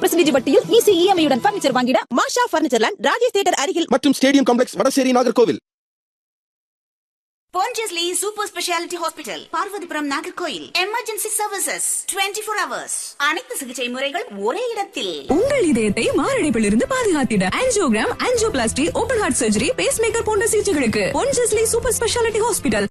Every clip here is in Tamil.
பர்சன்டேஜ் வட்டியில் ஈஸி இஎம்ஐயுடன் பர்னிச்சர் வாங்கிட Masha furniture land Rajesh theatre அருகில் மற்றும் stadium complex Vadasery Nagercoil Pondicherry Super Speciality Hospital, Parvathipuram Nagercoil emergency services 24 four hours அனைத்து சிகிச்சை முறைகள் ஒரே இடத்தில் உங்கள் இதயத்தை மாரடைப்பிலிருந்து பாதுகாத்திட angiogram angioplasty open heart surgery pacemaker போன்ற சிகிச்சைகளுக்கு பொன்ஜஸ்லி சூப்பர் ஸ்பெஷாலிட்டி ஹாஸ்பிட்டல்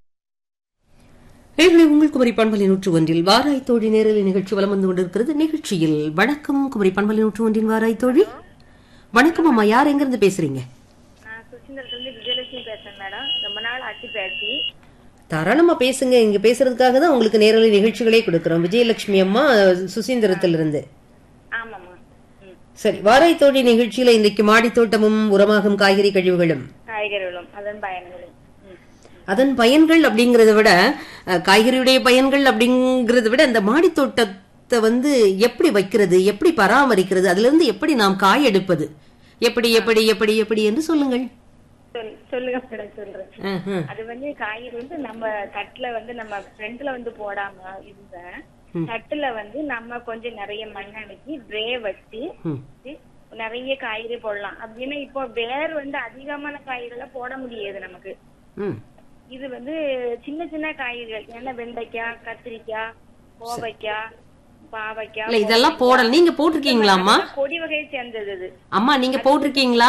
நேர்களை உங்கள் குமரி பண்பலை நூற்று ஒன்றில் வாராய் தோழி நேரலை நிகழ்ச்சி வலம் வந்து கொண்டிருக்கிறது நிகழ்ச்சியில் வணக்கம் குமரி பண்பலை நூற்று ஒன்றின் வாராய் தோழி வணக்கம் அம்மா யார் எங்கிருந்து பேசுறீங்க நான் சுசீந்திரத்துலேருந்து விஜயலட்சுமி பேசுறேன் மேடம் ரொம்ப நாள் ஆச்சு பேசி தாராளமா பேசுங்க இங்க பேசுறதுக்காக தான் உங்களுக்கு நேரலை நிகழ்ச்சிகளே கொடுக்கிறோம் விஜயலட்சுமி அம்மா சுசீந்திரத்திலிருந்து ஆமாம்மா ம் சரி வாராய் தோழி நிகழ்ச்சியில இன்றைக்கு மாடி தோட்டமும் உரமாகும் காய்கறி கழிவுகளும் காய்கறிகளும் அதன் பயன்களும் ம் அதன் பயன்கள் அப்படிங்கறத விட அஹ், காய்கறியுடைய பயன்கள் அப்படிங்கறத விட இந்த மாடி தோட்டத்தை வந்து எப்படி வைக்கிறது எப்படி பராமரிக்கிறது அதுல இருந்து எப்படி நாம் காய் எடுப்பது எப்படி எப்படி எப்படி எப்படி என்று சொல்லுங்கள் சொல் சொல்லுங்க மேடம் சொல்றேன் அஹ், அஹ். அது வந்து காய்கறி வந்து நம்ம தட்டுல வந்து நம்ம ஃப்ரண்ட்ல வந்து போடாம இருந்த தட்டுல வந்து நம்ம கொஞ்சம் நிறைய மண் அடிச்சு ட்ரே வச்சு ம். நிறைய காய்கறி போடலாம் அப்படின்னா இப்போ வேர் வந்து அதிகமான காய்கறிகளை போட முடியாது நமக்கு ம். இது வந்து சின்ன சின்ன காய்கறிகள் ஏன்னா வெண்டைக்காய் கத்திரிக்காய் கோவைக்காய் பாவைக்காய் இல்ல இதெல்லாம் போடல நீங்க போட்டிருக்கீங்களாம்மா அதெல்லாம் கொடி வகையை சேர்ந்தது இது அம்மா நீங்க போட்டிருக்கீங்களா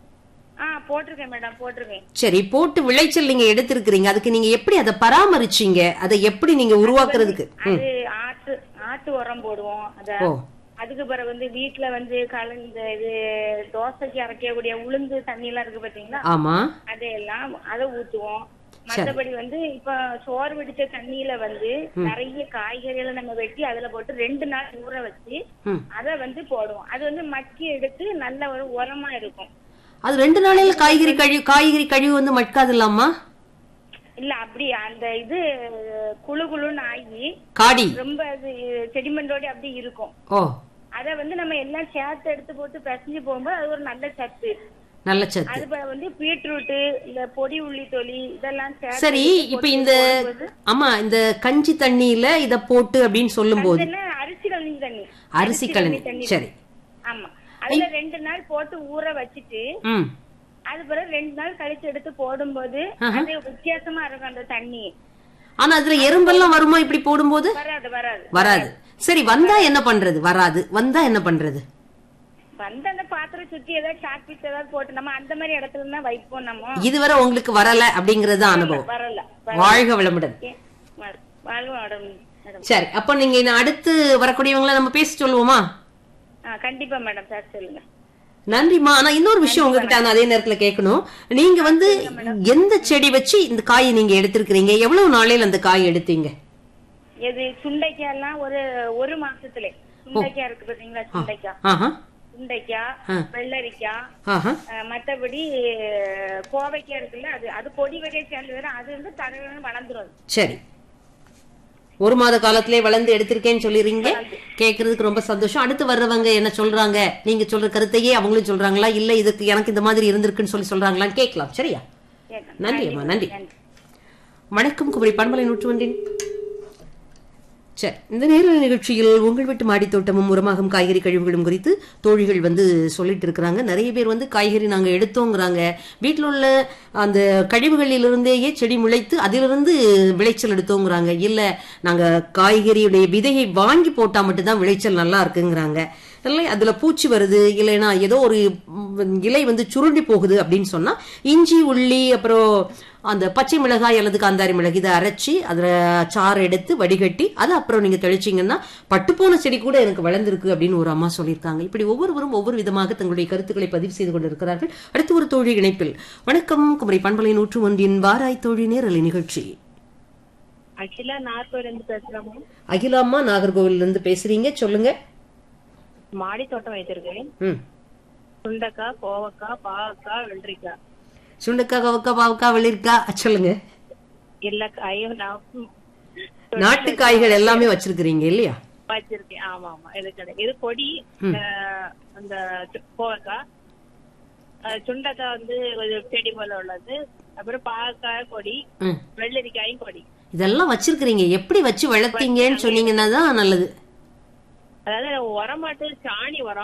ஆ போட்டிருக்கேன் மேடம் போட்டிருக்கேன் சரி போட்டு விளைச்சல் நீங்க எடுத்திருக்கிறீங்க அதுக்கு நீங்க எப்படி அதை பராமரிச்சீங்க அதை எப்படி நீங்க உருவாக்குறதுக்கு ம். அது ஆட்டு ஆட்டு உரம் போடுவோம் அத ஓ அதுக்கு பிறகு வந்து வீட்டுல வந்து கலந்த இது தோசைக்கு அரைக்கக்கூடிய உளுந்து தண்ணி எல்லாம் இருக்கு பாத்தீங்களா ஆமா அதையெல்லாம் அதை ஊத்துவோம் மத்தபடி வந்து இப்ப சோறு வெடிச்ச தண்ணியில வந்து நிறைய காய்கறிகளை நம்ம வெட்டி அதுல போட்டு ரெண்டு நாள் ஊற வச்சு ம். அத வந்து போடுவோம் அது வந்து மக்கி எடுத்து நல்ல ஒரு உரமா இருக்கும் அது ரெண்டு நாளையில காய்கறி கழிவு காய்கறி கழிவு வந்து மட்காது இல்லாமா இல்ல அப்படி அந்த இது குழு குழுன்னு ஆகி காடி ரொம்ப அது செடிமெண்டோட அப்படி இருக்கும் ஓ அத வந்து நம்ம எல்லாம் சேர்த்து எடுத்து போட்டு பிசைஞ்சு போகும்போது அது ஒரு நல்ல சத்து நல்ல சத்து அது போல வந்து பீட்ரூட் இல்ல பொடி உள்ளி தொலி இதெல்லாம் சேர்த்து சரி எடுத்து இப்ப போட்டு இந்த போடும்போது ஆமா இந்த கஞ்சி தண்ணியில இத போட்டு அப்படின்னு சொல்லும் போது என்ன அரிசி கழனி தண்ணி அரிசி கழனி தண்ணி சரி ஆமா அதுல ரெண்டு நாள் போட்டு ஊற வச்சுட்டு ம் அது பிறகு ரெண்டு நாள் கழிச்சு எடுத்து போடும்போது அது வித்தியாசமா இருக்கும் அந்த தண்ணி ஆனா அதுல எறும்பெல்லாம் வருமா இப்படி போடும்போது வராது வராது வராது சரி வந்தா என்ன பண்றது வராது வந்தா என்ன பண்றது வந்து அந்த பாத்திரம் சுத்தி ஏதாவது சாக் பீஸ் ஏதாவது போட்டு நம்ம அந்த மாதிரி இடத்துல தான் வைப்போம் நம்ம இதுவரை உங்களுக்கு வரல அப்படிங்கறது தான் அனுபவம் வரல வாழ்க வளமுடன் ஏ, வ- வாழ்க மேடம் மேடம் சரி அப்ப நீங்க இன்னும் அடுத்து வரக்கூடியவங்கள நம்ம பேசி சொல்லுவோமா ஆ, கண்டிப்பா மேடம் சார் சொல்லுங்க நன்றிம்மா ஆனா இன்னொரு விஷயம் உங்ககிட்ட நான் அதே நேரத்துல கேட்கணும் நீங்க வந்து எந்த செடி வச்சு இந்த காயை நீங்க எடுத்திருக்கிறீங்க எவ்வளவு நாளையில அந்த காய் எடுத்தீங்க எது சுண்டைக்காய் எல்லாம் ஒரு ஒரு மாசத்துல சுண்டைக்காய் இருக்கு பாத்தீங்களா சுண்டைக்காய் ஆஹா சுண்டைக்காய் வெள்ளரிக்காய் ஆஹா அஹ், மத்தபடி அஹ், கோவைக்காய் இருக்குல்ல அது அது கொடி வகை சேர்ந்தது அது வந்து தடவை வளர்ந்துரும் அது. சரி ஒரு மாத காலத்திலே வளர்ந்து எடுத்திருக்கேன்னு சொல்லிடுறீங்க கேக்குறதுக்கு ரொம்ப சந்தோஷம் அடுத்து வர்றவங்க என்ன சொல்றாங்க நீங்க சொல்ற கருத்தையே அவங்களும் சொல்றாங்களா இல்ல இதுக்கு எனக்கு இந்த மாதிரி இருந்திருக்குன்னு சொல்லி சொல்றாங்களான்னு கேட்கலாம் சரியா கேட்கலாம். நன்றி அம்மா நன்றி நன்றி வணக்கம் குமரி பண்பலை நூற்றுவண்டின் சரி இந்த நேர நிகழ்ச்சியில் உங்கள் வீட்டு மாடித் தோட்டமும் உரமாகும் காய்கறி கழிவுகளும் குறித்து தோழிகள் வந்து சொல்லிட்டு இருக்கிறாங்க நிறைய பேர் வந்து காய்கறி நாங்க எடுத்தோங்கிறாங்க வீட்டில் உள்ள அந்த கழிவுகளிலிருந்தேயே செடி முளைத்து அதிலிருந்து விளைச்சல் எடுத்தோங்கிறாங்க இல்ல நாங்க காய்கறியுடைய விதையை வாங்கி போட்டா மட்டும்தான் விளைச்சல் நல்லா இருக்குங்கிறாங்க இல்லை அதுல பூச்சி வருது இல்லைன்னா ஏதோ ஒரு ம், இலை வந்து சுருண்டி போகுது அப்படின்னு சொன்னா இஞ்சி உள்ளி அப்புறம் அந்த பச்சை மிளகாய் அல்லது காந்தாரி மிளகு இதை அரைச்சி அதுல சாறு எடுத்து வடிகட்டி அதை அப்புறம் நீங்க தெளிச்சீங்கன்னா பட்டுப்போன செடி கூட எனக்கு வளர்ந்திருக்கு அப்படின்னு ஒரு அம்மா சொல்லியிருக்காங்க இப்படி ஒவ்வொருவரும் ஒவ்வொரு விதமாக தங்களுடைய கருத்துக்களை பதிவு செய்து கொண்டிருக்கிறார்கள் அடுத்து ஒரு தோழி இணைப்பில் வணக்கம் குமரி பண்பலை நூற்று ஒன்றின் வாராய் தோழி நேரலை நிகழ்ச்சி அகிலா நார்கோயில இருந்து பேசுறோம் அகிலாம்மா நாகர்கோவில்ல இருந்து பேசுறீங்க சொல்லுங்க மாடி தோட்டம் வச்சிருக்கேன் ம் சுண்டைக்காய் கோவக்காய் பாவக்காய் வெள்ளரிக்காய் சுண்டக்காய் கவக்காய் பாவக்காய் வெளியிருக்கா சொல்லுங்க எல்லா காயும் நான் நாட்டு காய்கள் எல்லாமே வச்சிருக்கிறீங்க இல்லையா வச்சிருக்கேன் ஆமா ஆமா இது கிடையாது இது கொடி அஹ், அந்த சு- கோவக்காய் அஹ், சுண்டைக்காய் வந்து ஒரு செடி போல உள்ளது அப்புறம் பாவக்காய் கொடி ம். வெள்ளரிக்காயும் கொடி இதெல்லாம் வச்சிருக்கிறீங்க எப்படி வச்சு வளர்த்தீங்கன்னு சொன்னீங்கன்னா தான் நல்லது அதாவது உரமாட்டு சாணி உரம்